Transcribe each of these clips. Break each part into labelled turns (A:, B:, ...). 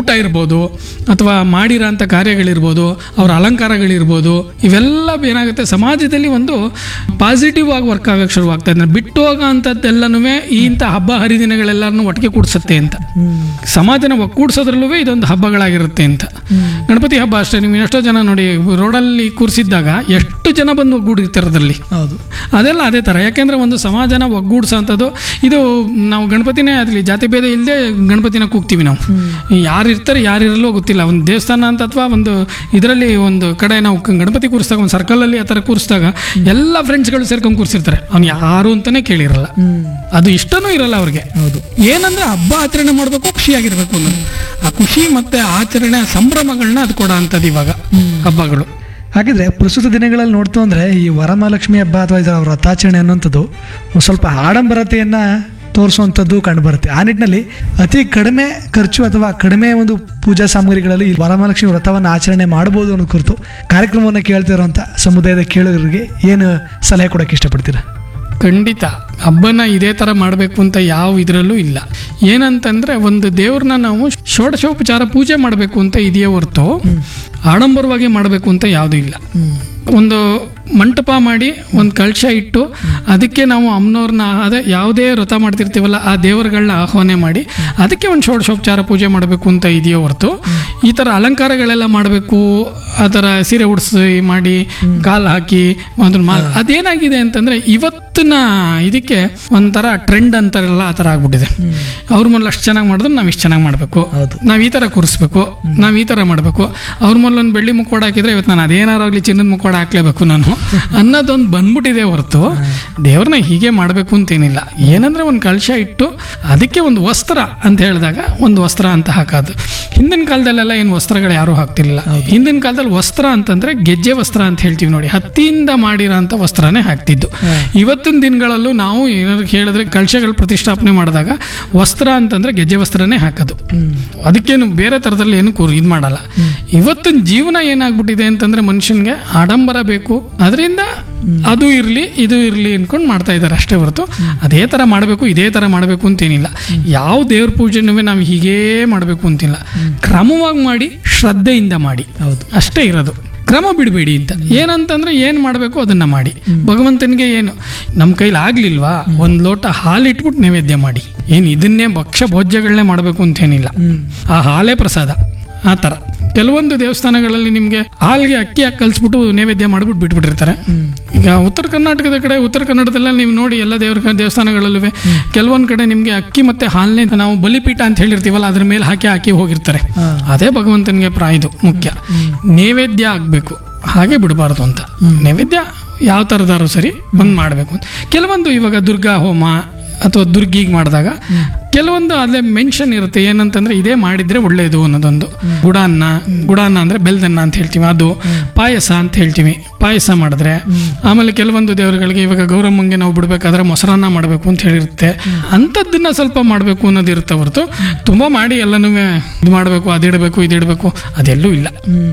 A: ಊಟ ಇರ್ಬೋದು ಅಥವಾ ಮಾಡಿರೋಂಥ ಕಾರ್ಯಗಳಿರ್ಬೋದು ಅವರ ಅಲಂಕಾರಗಳಿರ್ಬೋದು ಇವೆಲ್ಲ ಏನಾಗುತ್ತೆ ಸಮಾಜದಲ್ಲಿ ಒಂದು ಪಾಸಿಟಿವ್ ಆಗಿ ವರ್ಕ್ ಆಗಕ್ಕೆ ಶುರುವಾಗ್ತಾ ಇದೆ ಬಿಟ್ಟು ಹೋಗೋ ಅಂಥದ್ದೆಲ್ಲನೂ ಈ ಇಂಥ ಹಬ್ಬ ಹರಿದಿನಗಳೆಲ್ಲರನ್ನೂ ಒಟ್ಟಿಗೆ ಕೂಡಿಸುತ್ತೆ ಅಂತ ಸಮಾಜನ ಒಕ್ಕೂಡಿಸೋದ್ರಲ್ಲೂ ಇದೊಂದು ಹಬ್ಬಗಳಾಗಿರುತ್ತೆ ಅಂತ ಗಣಪತಿ ಹಬ್ಬ ಅಷ್ಟೇ ನೀವು ಎಷ್ಟೋ ಜನ ನೋಡಿ ರೋಡಲ್ಲಿ ಕೂರಿಸಿದ್ದಾಗ ಎಷ್ಟು ಜನ ಬಂದು ಒಗ್ಗೂಡಿರ್ತಾರೆ ಅದರಲ್ಲಿ
B: ಹೌದು
A: ಅದೆಲ್ಲ ಅದೇ ಥರ ಯಾಕೆಂದರೆ ಒಂದು ಸಮಾಜನ ಒಗ್ಗೂಡಿಸೋಂಥದ್ದು ಇದು ನಾವು ಗಣಪತಿನೇ ಆಗಲಿ ಜಾತಿ ಭೇದ ಇಲ್ಲದೆ ಗಣಪತಿನ ಕೂಗ್ತೀವಿ ನಾವು ಯಾರು ಇರ್ತಾರೆ ಯಾರು ಇರಲ್ಲೋ ಗೊತ್ತಿಲ್ಲ ಒಂದು ದೇವಸ್ಥಾನ ಅಂತ ಅಥವಾ ಒಂದು ಇದರಲ್ಲಿ ಒಂದು ಕಡೆ ನಾವು ಕ- ಗಣಪತಿ ಕೂರಿಸಿದಾಗ ಒಂದು ಸರ್ಕಲಲ್ಲಿ ಆ ಥರ ಕೂರಿಸಿದಾಗ ಎಲ್ಲ ಫ್ರೆಂಡ್ಸ್ಗಳು ಸೇರ್ಕೊಂಡು ಕೂರಿಸಿರ್ತಾರೆ ಅವ್ನು ಯಾರು ಅಂತಲೇ ಕೇಳಿರಲ್ಲ ಅದು ಇಷ್ಟನೂ ಇರಲ್ಲ ಅವ್ರಿಗೆ
B: ಹೌದು
A: ಏನಂದ್ರೆ ಹಬ್ಬ ಆಚರಣೆ ಮಾಡಬೇಕು ಖುಷಿಯಾಗಿರ್ಬೇಕು ಅನ್ನೋದು ಆ ಖುಷಿ ಮತ್ತೆ ಆಚರಣೆ ಸಂಭ್ರಮಗಳನ್ನ ಅದು ಕೊಡೋ ಅಂಥದ್ದು ಇವಾಗ ಹಬ್ಬಗಳು
B: ಹಾಗಿದ್ರೆ ಪ್ರಸ್ತುತ ದಿನಗಳಲ್ಲಿ ನೋಡ್ತು ಅಂದರೆ ಈ ವರಮಹಾಲಕ್ಷ್ಮಿ ಹಬ್ಬ ಅಥವಾ ಇದರ ವ್ರತಾಚರಣೆ ಅನ್ನುವಂಥದ್ದು ಒಂದು ಸ್ವಲ್ಪ ಆಡಂಬರತೆಯನ್ನು ತೋರಿಸುವಂಥದ್ದು ಕಂಡುಬರುತ್ತೆ ಆ ನಿಟ್ಟಿನಲ್ಲಿ ಅತಿ ಕಡಿಮೆ ಖರ್ಚು ಅಥವಾ ಕಡಿಮೆ ಒಂದು ಪೂಜಾ ಸಾಮಗ್ರಿಗಳಲ್ಲಿ ಈ ವರಮಹಾಲಕ್ಷ್ಮಿ ವ್ರತವನ್ನು ಆಚರಣೆ ಮಾಡ್ಬೋದು ಅನ್ನೋ ಕುರಿತು ಕಾರ್ಯಕ್ರಮವನ್ನು ಕೇಳ್ತಿರೋಂಥ ಸಮುದಾಯದ ಕೇಳುಗರಿಗೆ ಏನು ಸಲಹೆ ಕೊಡೋಕ್ಕೆ ಇಷ್ಟಪಡ್ತೀರಾ
A: ಖಂಡಿತ ಹಬ್ಬನ ಇದೇ ಥರ ಮಾಡಬೇಕು ಅಂತ ಯಾವ ಇದರಲ್ಲೂ ಇಲ್ಲ ಏನಂತಂದ್ರೆ ಒಂದು ದೇವ್ರನ್ನ ನಾವು ಷೋಡಶೋಪಚಾರ ಪೂಜೆ ಮಾಡಬೇಕು ಅಂತ ಇದೆಯೇ ಹೊರತು ಆಡಂಬರವಾಗಿ ಮಾಡಬೇಕು ಅಂತ ಯಾವುದೂ ಇಲ್ಲ ಒಂದು ಮಂಟಪ ಮಾಡಿ ಒಂದು ಕಳಶ ಇಟ್ಟು ಅದಕ್ಕೆ ನಾವು ಅಮ್ಮನವ್ರನ್ನ ಅದೇ ಯಾವುದೇ ವ್ರತ ಮಾಡ್ತಿರ್ತೀವಲ್ಲ ಆ ದೇವರುಗಳನ್ನ ಆಹ್ವಾನ ಮಾಡಿ ಅದಕ್ಕೆ ಒಂದು ಷೋಡಶೋಪಚಾರ ಪೂಜೆ ಮಾಡಬೇಕು ಅಂತ ಇದೆಯೋ ಹೊರತು ಈ ಥರ ಅಲಂಕಾರಗಳೆಲ್ಲ ಮಾಡಬೇಕು ಆ ಥರ ಸೀರೆ ಉಡಿಸಿ ಮಾಡಿ ಕಾಲು ಹಾಕಿ ಅದನ್ನ ಮಾ ಅದೇನಾಗಿದೆ ಅಂತಂದರೆ ಇವತ್ತಿನ ಇದಕ್ಕೆ ಒಂಥರ ಟ್ರೆಂಡ್ ಅಂತಾರಲ್ಲ ಆ ಥರ ಆಗ್ಬಿಟ್ಟಿದೆ ಅವ್ರ ಮೊದಲು ಅಷ್ಟು ಚೆನ್ನಾಗಿ ಮಾಡಿದ್ರೆ ನಾವು ಇಷ್ಟು ಚೆನ್ನಾಗಿ ಮಾಡಬೇಕು
B: ಹೌದು.
A: ನಾವು ಈ ಥರ ಕೂರಿಸ್ಬೇಕು ನಾವು ಈ ಥರ ಮಾಡಬೇಕು ಅವ್ರ ಮೊದಲು ಒಂದು ಬೆಳ್ಳಿ ಮುಕ್ಕೋಡ ಹಾಕಿದ್ರೆ ಇವತ್ತು ನಾನು ಅದೇನಾರಾಗಲಿ ಚಿನ್ನದ ಮುಕ್ಕೋಡ ಹಾಕ್ಲೇಬೇಕು ನಾನು ಅನ್ನೋದೊಂದು ಬಂದ್ಬಿಟ್ಟಿದೆ ಹೊರತು ದೇವ್ರನ್ನ ಹೀಗೆ ಮಾಡಬೇಕು ಅಂತೇನಿಲ್ಲ ಏನಂದ್ರೆ ಒಂದು ಕಳಶ ಇಟ್ಟು ಅದಕ್ಕೆ ಒಂದು ವಸ್ತ್ರ ಅಂತ ಹೇಳಿದಾಗ ಒಂದು ವಸ್ತ್ರ ಅಂತ ಹಾಕೋದು ಹಿಂದಿನ ಕಾಲದಲ್ಲೆಲ್ಲ ಏನು ವಸ್ತ್ರಗಳು ಯಾರೂ ಹಾಕ್ತಿರ್ಲಿಲ್ಲ ಹಿಂದಿನ ಕಾಲದಲ್ಲಿ ವಸ್ತ್ರ ಅಂತಂದ್ರೆ ಗೆಜ್ಜೆ ವಸ್ತ್ರ ಅಂತ ಹೇಳ್ತೀವಿ ನೋಡಿ ಹತ್ತಿಯಿಂದ ಮಾಡಿರೋಂಥ ವಸ್ತ್ರನೇ ಹಾಕ್ತಿದ್ದು ಇವತ್ತಿನ ದಿನಗಳಲ್ಲೂ ನಾವು ಏನಾದ್ರು ಹೇಳಿದ್ರೆ ಕಳಶಗಳ ಪ್ರತಿಷ್ಠಾಪನೆ ಮಾಡಿದಾಗ ವಸ್ತ್ರ ಅಂತಂದ್ರೆ ಗೆಜ್ಜೆ ವಸ್ತ್ರನೇ ಹಾಕೋದು ಅದಕ್ಕೇನು ಬೇರೆ ಥರದಲ್ಲಿ ಏನು ಕೂರ್ ಇದು ಮಾಡಲ್ಲ ಇವತ್ತಿನ ಜೀವನ ಏನಾಗ್ಬಿಟ್ಟಿದೆ ಅಂತಂದ್ರೆ ಮನುಷ್ಯನ್ಗೆ ಆಡಂಬರ ಬೇಕು ಅದರಿಂದ ಅದು ಇರಲಿ ಇದು ಇರಲಿ ಅನ್ಕೊಂಡು ಮಾಡ್ತಾ ಇದ್ದಾರೆ ಅಷ್ಟೇ ಹೊರತು ಅದೇ ಥರ ಮಾಡಬೇಕು ಇದೇ ಥರ ಮಾಡಬೇಕು ಅಂತೇನಿಲ್ಲ ಯಾವ ದೇವ್ರ ಪೂಜೆನೂ ನಾವು ಹೀಗೇ ಮಾಡಬೇಕು ಅಂತಿಲ್ಲ ಕ್ರಮವಾಗಿ ಮಾಡಿ ಶ್ರದ್ಧೆಯಿಂದ ಮಾಡಿ
B: ಹೌದು
A: ಅಷ್ಟೇ ಇರೋದು ಕ್ರಮ ಬಿಡಬೇಡಿ ಅಂತ ಏನಂತಂದ್ರೆ ಏನು ಮಾಡಬೇಕು ಅದನ್ನ ಮಾಡಿ ಭಗವಂತನಿಗೆ ಏನು ನಮ್ಮ ಕೈಲಿ ಆಗ್ಲಿಲ್ವಾ ಒಂದು ಲೋಟ ಹಾಲು ಇಟ್ಬಿಟ್ಟು ನೈವೇದ್ಯ ಮಾಡಿ ಏನು ಇದನ್ನೇ ಭಕ್ಷ್ಯ ಭೋಜ್ಯಗಳನ್ನೇ ಮಾಡಬೇಕು ಅಂತೇನಿಲ್ಲ ಆ ಹಾಲೇ ಪ್ರಸಾದ ಆ ಥರ ಕೆಲವೊಂದು ದೇವಸ್ಥಾನಗಳಲ್ಲಿ ನಿಮಗೆ ಹಾಲಿಗೆ ಅಕ್ಕಿ ಹಾಕಿ ಕಲಿಸ್ಬಿಟ್ಟು ನೈವೇದ್ಯ ಮಾಡಿಬಿಟ್ಟು ಬಿಟ್ಬಿಟ್ಟಿರ್ತಾರೆ ಈಗ ಉತ್ತರ ಕರ್ನಾಟಕದ ಕಡೆ ಉತ್ತರ ಕನ್ನಡದಲ್ಲ ನೀವು ನೋಡಿ ಎಲ್ಲ ದೇವ್ರ ದೇವಸ್ಥಾನಗಳಲ್ಲೂ ಕೆಲವೊಂದು ಕಡೆ ನಿಮಗೆ ಅಕ್ಕಿ ಮತ್ತೆ ಹಾಲನ್ನೇ ನಾವು ಬಲಿಪೀಠ ಅಂತ ಹೇಳಿರ್ತೀವಲ್ಲ ಅದ್ರ ಮೇಲೆ ಹಾಕಿ ಹಾಕಿ ಹೋಗಿರ್ತಾರೆ
B: ಹಾ.
A: ಅದೇ ಭಗವಂತನಿಗೆ ಪ್ರಾಯದು ಮುಖ್ಯ ನೈವೇದ್ಯ ಆಗಬೇಕು ಹಾಗೆ ಬಿಡಬಾರ್ದು ಅಂತ ನೈವೇದ್ಯ ಯಾವ ಥರದಾರು ಸರಿ ಬಂದ್ ಮಾಡಬೇಕು ಅಂತ ಕೆಲವೊಂದು ಇವಾಗ ದುರ್ಗಾ ಹೋಮ ಅಥವಾ ದುರ್ಗಿಗೆ ಮಾಡಿದಾಗ ಕೆಲವೊಂದು ಅಲ್ಲೇ ಮೆನ್ಷನ್ ಇರುತ್ತೆ ಏನಂತಂದ್ರೆ ಇದೇ ಮಾಡಿದ್ರೆ ಒಳ್ಳೇದು ಅನ್ನೋದೊಂದು ಗುಡಾನ್ನ ಗುಡಾನ್ನ ಅಂದ್ರೆ ಬೆಲ್ದನ್ನ ಅಂತ ಹೇಳ್ತೀವಿ ಅದು ಪಾಯಸ ಅಂತ ಹೇಳ್ತೀವಿ ಪಾಯಸ ಮಾಡಿದ್ರೆ ಆಮೇಲೆ ಕೆಲವೊಂದು ದೇವರುಗಳಿಗೆ ಇವಾಗ ಗೌರಮ್ಮಂಗೆ ನಾವು ಬಿಡ್ಬೇಕಾದ್ರೆ ಮೊಸರನ್ನ ಮಾಡಬೇಕು ಅಂತ ಹೇಳಿರುತ್ತೆ ಅಂಥದ್ದನ್ನ ಸ್ವಲ್ಪ ಮಾಡಬೇಕು ಅನ್ನೋದು ಇರುತ್ತೆ ಹೊರತು ತುಂಬ ಮಾಡಿ ಎಲ್ಲನೂ ಇದು ಮಾಡಬೇಕು ಅದಿಡಬೇಕು ಇದಿಡಬೇಕು ಅದೆಲ್ಲೂ ಇಲ್ಲ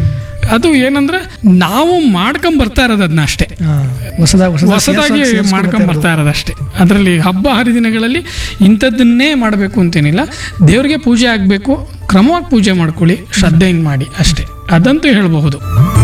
A: ಅದು ಏನಂದ್ರೆ ನಾವು ಮಾಡ್ಕೊಂಡ್ ಬರ್ತಾ ಇರೋದು ಅದನ್ನ ಅಷ್ಟೇ
B: ಹೊಸದಾಗಿ
A: ಹೊಸದಾಗಿ ಮಾಡ್ಕೊಂಡ್ ಬರ್ತಾ ಇರೋದಷ್ಟೇ ಅದರಲ್ಲಿ ಹಬ್ಬ ಹರಿದಿನಗಳಲ್ಲಿ ಇಂಥದ್ದನ್ನೇ ಮಾಡಬೇಕು ಅಂತೇನಿಲ್ಲ ದೇವರಿಗೆ ಪೂಜೆ ಆಗಬೇಕು ಕ್ರಮವಾಗಿ ಪೂಜೆ ಮಾಡ್ಕೊಳ್ಳಿ ಶ್ರದ್ಧೆಯಿಂದ ಮಾಡಿ ಅಷ್ಟೇ ಅದಂತೂ ಹೇಳಬಹುದು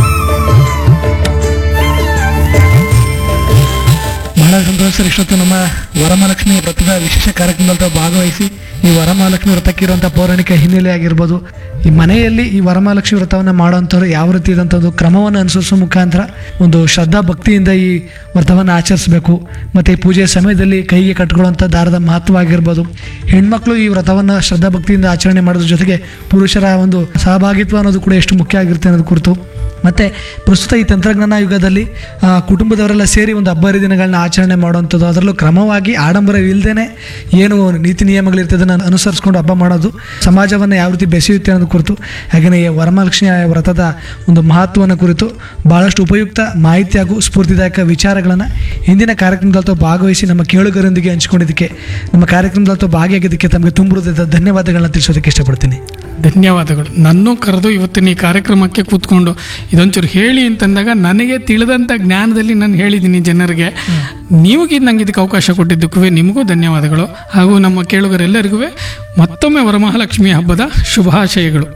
B: ಬಹಳ ಸಂತೋಷ ಸರ್ ಇಷ್ಟೊತ್ತು ನಮ್ಮ ವರಮಹಾಲಕ್ಷ್ಮಿ ವ್ರತದ ವಿಶೇಷ ಕಾರ್ಯಕ್ರಮದಲ್ಲಿ ಭಾಗವಹಿಸಿ ಈ ವರಮಹಾಲಕ್ಷ್ಮಿ ವ್ರತಕ್ಕಿರುವಂಥ ಪೌರಾಣಿಕ ಹಿನ್ನೆಲೆ ಆಗಿರ್ಬೋದು ಈ ಮನೆಯಲ್ಲಿ ಈ ವರಮಹಾಲಕ್ಷ್ಮಿ ವ್ರತವನ್ನು ಮಾಡೋಂಥವ್ರು ಯಾವ ರೀತಿ ಇದಂಥದ್ದು ಕ್ರಮವನ್ನು ಅನುಸರಿಸೋ ಮುಖಾಂತರ ಒಂದು ಶ್ರದ್ಧಾ ಭಕ್ತಿಯಿಂದ ಈ ವ್ರತವನ್ನು ಆಚರಿಸಬೇಕು ಮತ್ತು ಈ ಪೂಜೆಯ ಸಮಯದಲ್ಲಿ ಕೈಗೆ ಕಟ್ಕೊಳ್ಳುವಂಥ ದಾರದ ಮಹತ್ವ ಆಗಿರ್ಬೋದು ಹೆಣ್ಮಕ್ಳು ಈ ವ್ರತವನ್ನು ಶ್ರದ್ಧಾ ಭಕ್ತಿಯಿಂದ ಆಚರಣೆ ಮಾಡೋದ್ರ ಜೊತೆಗೆ ಪುರುಷರ ಒಂದು ಸಹಭಾಗಿತ್ವ ಅನ್ನೋದು ಕೂಡ ಎಷ್ಟು ಮುಖ್ಯ ಆಗಿರುತ್ತೆ ಅನ್ನೋದು ಕುರಿತು ಮತ್ತು ಪ್ರಸ್ತುತ ಈ ತಂತ್ರಜ್ಞಾನ ಯುಗದಲ್ಲಿ ಆ, ಕುಟುಂಬದವರೆಲ್ಲ ಸೇರಿ ಒಂದು ಹಬ್ಬ ಹರಿದಿನಗಳನ್ನ ಆಚರಣೆ ಮಾಡುವಂಥದ್ದು ಅದರಲ್ಲೂ ಕ್ರಮವಾಗಿ ಆಡಂಬರ ಇಲ್ಲದೇ ಏನು ನೀತಿ ನಿಯಮಗಳಿರ್ತದೆ ಅದನ್ನು ಅನುಸರಿಸ್ಕೊಂಡು ಹಬ್ಬ ಮಾಡೋದು ಸಮಾಜವನ್ನು ಯಾವ ರೀತಿ ಬೆಸೆಯುತ್ತೆ ಅನ್ನೋದು ಕುರಿತು ಹಾಗೆಯೇ ಈ ವರಮಹಾಲಕ್ಷ್ಮಿ ವ್ರತದ ಒಂದು ಮಹತ್ವವನ್ನು ಕುರಿತು ಭಾಳಷ್ಟು ಉಪಯುಕ್ತ ಮಾಹಿತಿ ಹಾಗೂ ಸ್ಫೂರ್ತಿದಾಯಕ ವಿಚಾರಗಳನ್ನು ಹಿಂದಿನ ಕಾರ್ಯಕ್ರಮದಲ್ಲೂ ಭಾಗವಹಿಸಿ ನಮ್ಮ ಕೇಳುಗರೊಂದಿಗೆ ಹಂಚಿಕೊಂಡಿದ್ದಕ್ಕೆ ನಮ್ಮ ಕಾರ್ಯಕ್ರಮದಲ್ಲೂ ಭಾಗಿಯಾಗಿದ್ದಕ್ಕೆ ತಮಗೆ ತುಂಬ ಹೃದಯದ ಧನ್ಯವಾದಗಳನ್ನ ತಿಳಿಸೋದಕ್ಕೆ ಇಷ್ಟಪಡ್ತೀನಿ
A: ಧನ್ಯವಾದಗಳು ನನ್ನೂ ಕರೆದು ಇವತ್ತಿನ ಈ ಕಾರ್ಯಕ್ರಮಕ್ಕೆ ಕೂತ್ಕೊಂಡು ಇದೊಂಚೂರು ಹೇಳಿ ಅಂತಂದಾಗ ನನಗೆ ತಿಳಿದಂಥ ಜ್ಞಾನದಲ್ಲಿ ನಾನು ಹೇಳಿದ್ದೀನಿ ಜನರಿಗೆ ನೀವು ನಂಗೆ ಇದಕ್ಕೆ ಅವಕಾಶ ಕೊಟ್ಟಿದ್ದಕ್ಕೂ ನಿಮಗೂ ಧನ್ಯವಾದಗಳು ಹಾಗೂ ನಮ್ಮ ಕೇಳುಗರೆಲ್ಲರಿಗೂ ಮತ್ತೊಮ್ಮೆ ವರಮಹಾಲಕ್ಷ್ಮಿ ಹಬ್ಬದ ಶುಭಾಶಯಗಳು